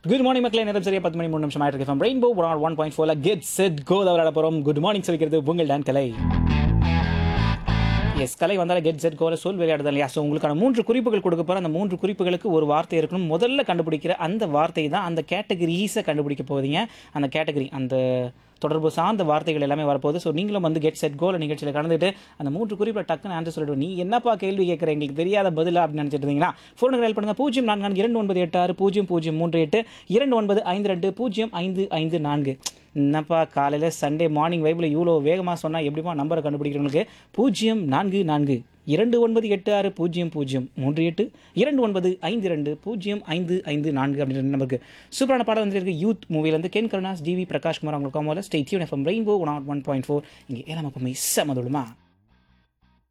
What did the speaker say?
good morning மக்களே நேரம் சரியா பத்து மணி மூணு நிமிஷம் ஆயிட்டு இருக்கு ரெயின்போ ஒன் பாயிண்ட் ஃபோர்ல கெட் செட் கோ விளையாட போறோம் குட் மார்னிங் சொல்லிக்கிறது உங்கள் டான் கலை எஸ் கலை வந்தாலும் கெட் செட் கோல சொல் விளையாடுதல் இல்லையா ஸோ உங்களுக்கான மூன்று குறிப்புகள் கொடுக்க போகிற அந்த மூன்று குறிப்புகளுக்கு ஒரு வார்த்தை இருக்கணும் முதல்ல கண்டுபிடிக்கிற அந்த வார்த்தை தான் அந்த கேட்டகரிஸை கண்டுபிடிக்க போவீங்க அந்த கேட்டகரி அந்த தொடர்பு சார்ந்த வார்த்தைகள் எல்லாமே வரப்போகுது ஸோ நீங்களும் வந்து கெட் செட் கோல நிகழ்ச்சியில் கலந்துட்டு அந்த மூன்று குறிப்பில் டக்குன்னு ஆன்சர் சொல்லிடுவோம் நீ என்னப்பா கேள்வி கேட்குற எங்களுக்கு தெரியாத பதிலா அப்படின்னு நினச்சிட்டு இருந்தீங்கன்னா ஃபோன் ஹெல்ப் பண்ணுங்க பூஜ்ஜியம் நான்கு நான்கு இரண்டு ஒன்பது எட்டு ஆறு பூஜ்ஜியம் பூஜ்ஜியம் மூன்று எட்டு இரண்டு ஒன்பது ஐந்து ரெண்டு பூஜ்ஜியம் ஐந்து ஐந்து நான்கு என்னப்பா காலையில் சண்டே மார்னிங் வைப்பில் இவ்வளோ வேகமாக சொன்னால் எப்படிமா நம்பரை கண்டுபிடிக்கிறவங்களுக்கு பூஜ்ஜியம் நான்கு நான்கு இரண்டு ஒன்பது எட்டு ஆறு பூஜ்ஜியம் பூஜ்ஜியம் மூன்று எட்டு இரண்டு ஒன்பது ஐந்து ரெண்டு பூஜ்ஜியம் ஐந்து ஐந்து நான்கு அப்படின்ற நம்பருக்கு சூப்பரான பாடம் வந்துருக்கு யூத் மூவிலேருந்து கென் கருணாஸ் டிவி பிரகாஷ் குமார் அவங்களுக்கு ஸ்டேட்யூன் FM rainbow one one point four இங்கே ஏழாம் அப்போ செம்மதுமா